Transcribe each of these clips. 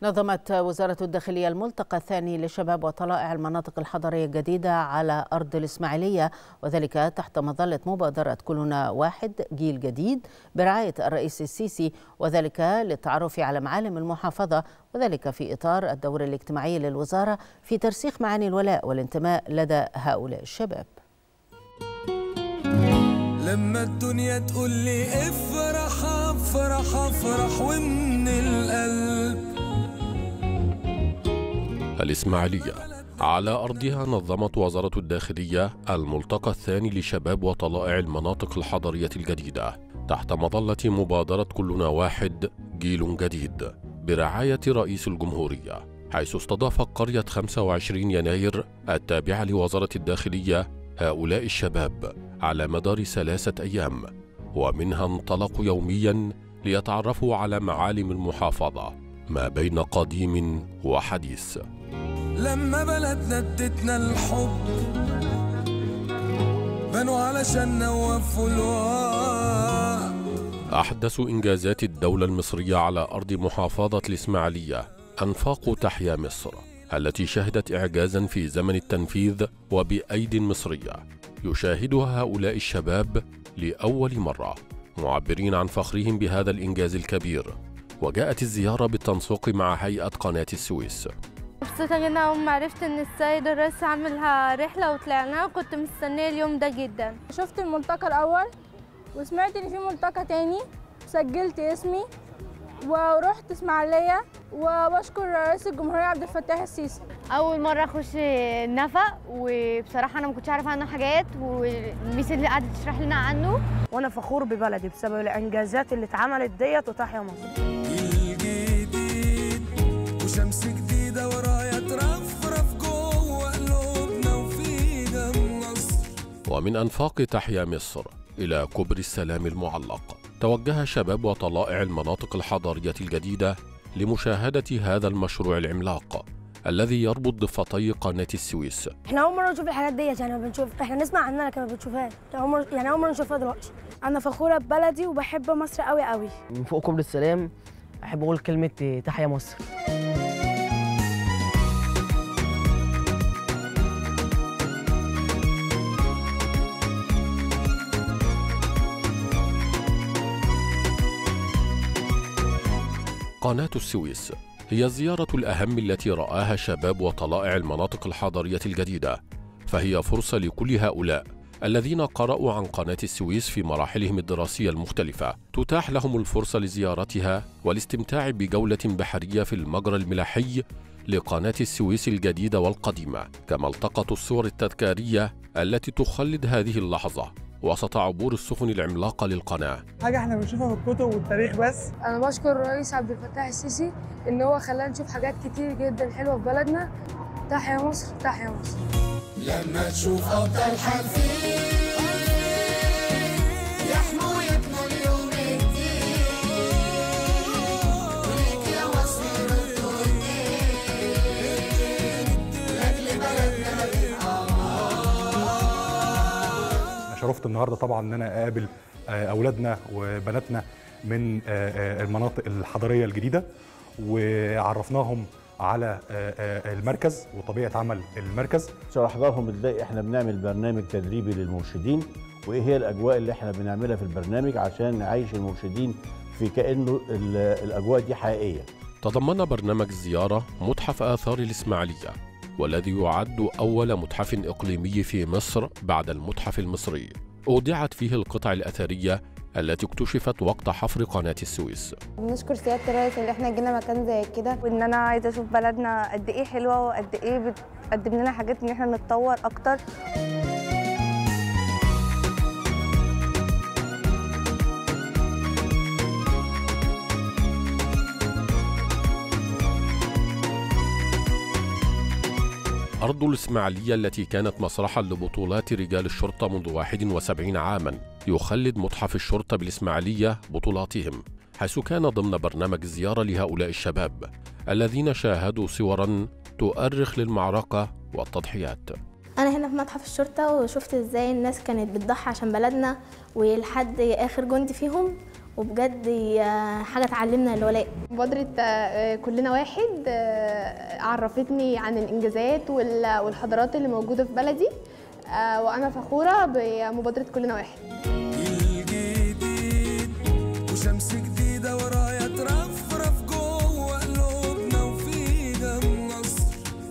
نظمت وزارة الداخلية الملتقى الثاني لشباب وطلائع المناطق الحضرية الجديدة على أرض الإسماعيلية وذلك تحت مظلة مبادرة كلنا واحد جيل جديد برعاية الرئيس السيسي وذلك للتعرف على معالم المحافظة وذلك في إطار الدور الاجتماعي للوزارة في ترسيخ معاني الولاء والانتماء لدى هؤلاء الشباب لما الدنيا تقول لي افرح افرح افرح ومن القلب الإسماعيلية على أرضها نظمت وزارة الداخلية الملتقى الثاني لشباب وطلائع المناطق الحضرية الجديدة تحت مظلة مبادرة كلنا واحد جيل جديد برعاية رئيس الجمهورية حيث استضافت قرية 25 يناير التابعة لوزارة الداخلية هؤلاء الشباب على مدار ثلاثة أيام ومنها انطلقوا يوميا ليتعرفوا على معالم المحافظة ما بين قديم وحديث لما بلدنا ادتنا الحب بنوا علشان وقفوا الوقت أحدث إنجازات الدولة المصرية على أرض محافظة الإسماعيلية أنفاق تحيا مصر التي شهدت إعجازا في زمن التنفيذ وبأيد مصرية يشاهدها هؤلاء الشباب لأول مرة معبرين عن فخرهم بهذا الإنجاز الكبير وجاءت الزيارة بالتنسيق مع هيئة قناة السويس مبسوطة جدا أول ما عرفت إن السيد الرئيس عاملها رحلة وطلعناها وكنت مستنية اليوم ده جدا شفت الملتقى الأول وسمعت إن في ملتقى تاني سجلت اسمي ورحت إسماعيلية وبشكر رئيس الجمهورية عبد الفتاح السيسي اول مره اخش النفق وبصراحه انا ما كنتش عارفه عنه حاجات والميس اللي قعدت تشرح لنا عنه وانا فخور ببلدي بسبب الانجازات اللي اتعملت ديت وتحيا مصر جيل جديد وشمس جديدة ورايا ترفرف جوه قلوبنا وفي دم مصر ومن أنفاق تحيا مصر إلى كبر السلام المعلق توجه شباب وطلائع المناطق الحضارية الجديدة لمشاهدة هذا المشروع العملاق الذي يربط ضفتي قناة السويس احنا اول مره نشوف الحاجات ديت يعني ما بنشوف احنا نسمع عنها لكن ما بنشوفهاش يعني اول مره يعني اول مره نشوفها دلوقتي أنا فخورة ببلدي وبحب مصر قوي قوي من فوق كوبري السلام احب اقول كلمه تحيا مصر قناة السويس هي الزيارة الأهم التي رآها شباب وطلائع المناطق الحضرية الجديدة فهي فرصة لكل هؤلاء الذين قرأوا عن قناة السويس في مراحلهم الدراسية المختلفة تتاح لهم الفرصة لزيارتها والاستمتاع بجولة بحرية في المجرى الملاحي لقناة السويس الجديدة والقديمة كما التقطوا الصور التذكارية التي تخلد هذه اللحظة وسط عبور السفن العملاقة للقناة حاجه احنا بنشوفها في الكتب والتاريخ بس أنا بشكر الرئيس عبد الفتاح السيسي إن هو خلانا نشوف حاجات كتير جدا حلوة في بلدنا تحيا مصر تحيا مصر لما تشوف أبطال حرفين يحموا يبنوا اليوم الجديد وليك يا مصر ردوا لأجل بلدنا شرفت النهارده طبعا ان انا اقابل آه، اولادنا وبناتنا من آه، آه، المناطق الحضريه الجديده وعرفناهم على آه، آه، المركز وطبيعه عمل المركز شرحنا لهم ازاي احنا بنعمل برنامج تدريبي للمرشدين وايه هي الاجواء اللي احنا بنعملها في البرنامج عشان نعيش المرشدين في كانه ال- الاجواء دي حقيقيه تضمن برنامج الزيارة متحف آثار الإسماعيلية والذي يعد أول متحف إقليمي في مصر بعد المتحف المصري أودعت فيه القطع الأثرية التي اكتشفت وقت حفر قناة السويس بنشكر سيادة الرئيس اللي احنا جينا مكان زي كده وان انا عايزه اشوف بلدنا قد ايه حلوه وقد ايه بتقدم لنا حاجات ان احنا نتطور اكتر أرض الإسماعيلية التي كانت مسرحا لبطولات رجال الشرطة منذ 71 عاما يخلد متحف الشرطة بالإسماعيلية بطولاتهم حيث كان ضمن برنامج الزيارة لهؤلاء الشباب الذين شاهدوا صورا تؤرخ للمعركة والتضحيات أنا هنا في متحف الشرطة وشفت إزاي الناس كانت بتضحي عشان بلدنا ولحد آخر جندي فيهم وبجد هي حاجة تعلمنا الولاء مبادرة آه، كلنا واحد آه، عرفتني عن الإنجازات وال- والحضارات اللي موجودة في بلدي آه، وأنا فخورة بمبادرة كلنا واحد وشمس جديدة ورايا ترفرف جوه قلوبنا وفينا النصر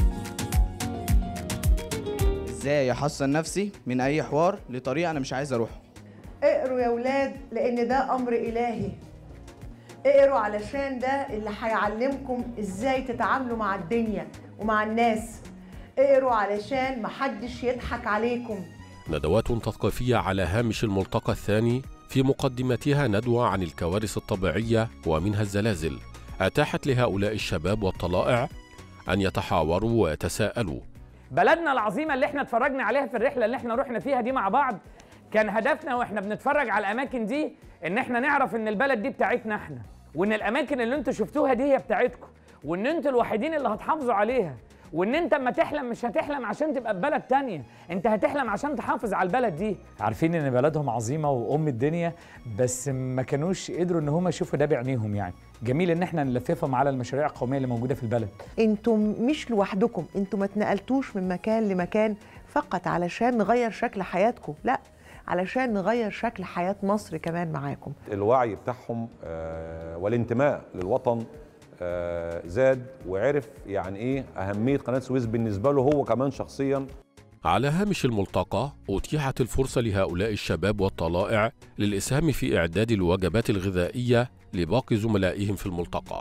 ازاي احصن نفسي من اي حوار لطريق انا مش عايز اروحه اقروا يا ولاد لان ده امر الهي اقروا علشان ده اللي هيعلمكم ازاي تتعاملوا مع الدنيا ومع الناس اقروا علشان محدش يضحك عليكم ندوات تثقيفية على هامش الملتقى الثاني في مقدمتها ندوة عن الكوارث الطبيعية ومنها الزلازل أتاحت لهؤلاء الشباب والطلائع أن يتحاوروا ويتساءلوا بلدنا العظيمه اللي احنا اتفرجنا عليها في الرحله اللي احنا رحنا فيها دي مع بعض كان هدفنا واحنا بنتفرج على الاماكن دي ان احنا نعرف ان البلد دي بتاعتنا احنا وان الاماكن اللي انتوا شفتوها دي هي بتاعتكم وان انتوا الوحيدين اللي هتحافظوا عليها وان انت اما تحلم مش هتحلم عشان تبقى في بلد تانية انت هتحلم عشان تحافظ على البلد دي عارفين ان بلدهم عظيمه وام الدنيا بس ما كانوش قدروا ان هم يشوفوا ده بعينيهم يعني جميل ان احنا نلففهم على المشاريع القوميه اللي موجوده في البلد انتم مش لوحدكم انتم ما اتنقلتوش من مكان لمكان فقط علشان نغير شكل حياتكم لا علشان نغير شكل حياة مصر كمان معاكم الوعي بتاعهم آه، والانتماء للوطن آه، زاد وعرف يعني ايه اهميه قناه السويس بالنسبه له هو كمان شخصيا على هامش الملتقى أتيحت الفرصة لهؤلاء الشباب والطلائع للإسهام في إعداد الوجبات الغذائية لباقي زملائهم في الملتقى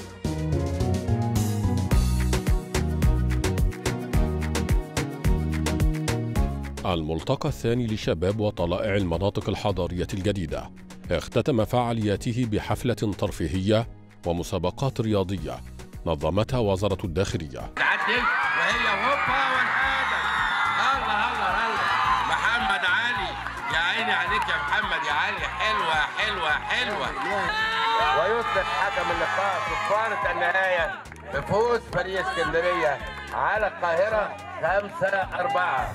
الملتقى الثاني لشباب وطلائع المناطق الحضارية الجديدة اختتم فعالياته بحفلة ترفيهية ومسابقات رياضية نظمتها وزارة الداخلية تعدل وهي هوبا والحاجة الله الله الله محمد علي يا عيني عليك يا محمد يا علي حلوة حلوة حلوة ويطلق حكم اللقاء صفارة النهاية بفوز فريق اسكندرية على القاهرة خمسة أربعة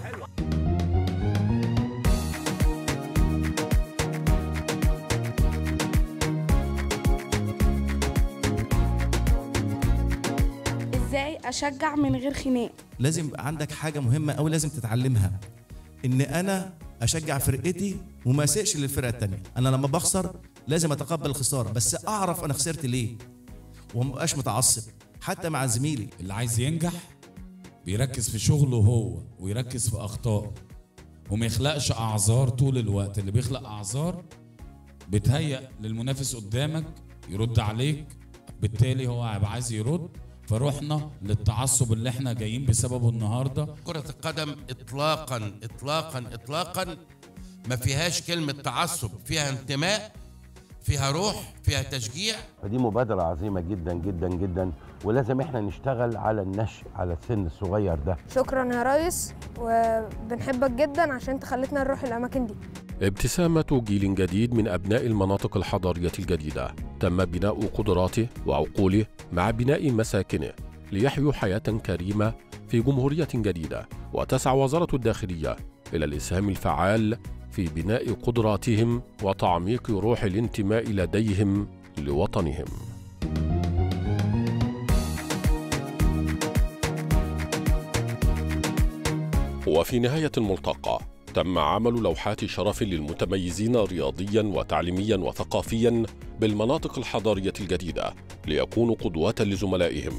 ازاي اشجع من غير خناق لازم يبقى عندك حاجه مهمه قوي لازم تتعلمها ان انا اشجع فرقتي وما اسيئش للفرقه التانيه انا لما بخسر لازم اتقبل الخساره بس اعرف انا خسرت ليه وما بقاش متعصب حتى مع زميلي اللي عايز ينجح بيركز في شغله هو ويركز في اخطائه وما يخلقش اعذار طول الوقت اللي بيخلق اعذار بتهيأ للمنافس قدامك يرد عليك بالتالي هو هيبقى عايز يرد فروحنا للتعصب اللي احنا جايين بسببه النهارده كرة القدم إطلاقا إطلاقا إطلاقا ما فيهاش كلمة تعصب فيها انتماء فيها روح فيها تشجيع فدي مبادرة عظيمة جدا جدا جدا ولازم احنا نشتغل على النشء على السن الصغير ده شكرا يا ريس وبنحبك جدا عشان انت خلتنا نروح الاماكن دي ابتسامة جيل جديد من أبناء المناطق الحضارية الجديدة تم بناء قدراته وعقوله مع بناء مساكنه ليحيوا حياة كريمة في جمهورية جديدة وتسعى وزارة الداخلية إلى الإسهام الفعال في بناء قدراتهم وتعميق روح الانتماء لديهم لوطنهم وفي نهاية الملتقى تم عمل لوحات شرف للمتميزين رياضيا وتعليميا وثقافيا بالمناطق الحضارية الجديدة ليكونوا قدوة لزملائهم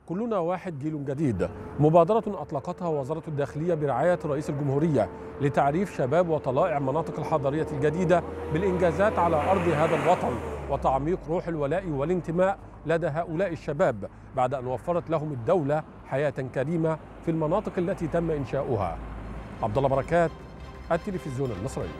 كلنا واحد جيل جديد مبادرة أطلقتها وزارة الداخلية برعاية رئيس الجمهورية لتعريف شباب وطلائع المناطق الحضرية الجديدة بالإنجازات على أرض هذا الوطن وتعميق روح الولاء والانتماء لدى هؤلاء الشباب بعد أن وفرت لهم الدولة حياة كريمة في المناطق التي تم إنشاؤها عبد الله بركات التلفزيون المصري